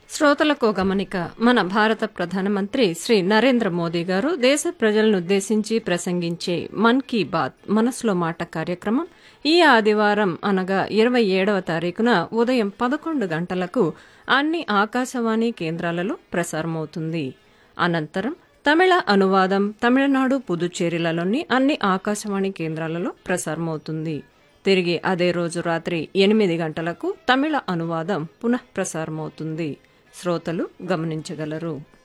శ్రోతలకు గమనిక మన భారత ప్రధానమంత్రి శ్రీ నరేంద్ర మోదీ గారు దేశ ప్రజలను ఉద్దేశించి ప్రసంగించే మన్ కీ బాత్ మనసులో మాట కార్యక్రమం ఈ ఆదివారం అనగా ఇరవై ఏడవ తారీఖున ఉదయం పదకొండు గంటలకు అన్ని ఆకాశవాణి కేంద్రాలలో ప్రసారమవుతుంది అనంతరం తమిళ అనువాదం తమిళనాడు పుదుచ్చేరిలలోని అన్ని ఆకాశవాణి కేంద్రాలలో ప్రసారమవుతుంది తిరిగి అదే రోజు రాత్రి ఎనిమిది గంటలకు తమిళ అనువాదం పునః ప్రసారమవుతుంది శ్రోతలు గమనించగలరు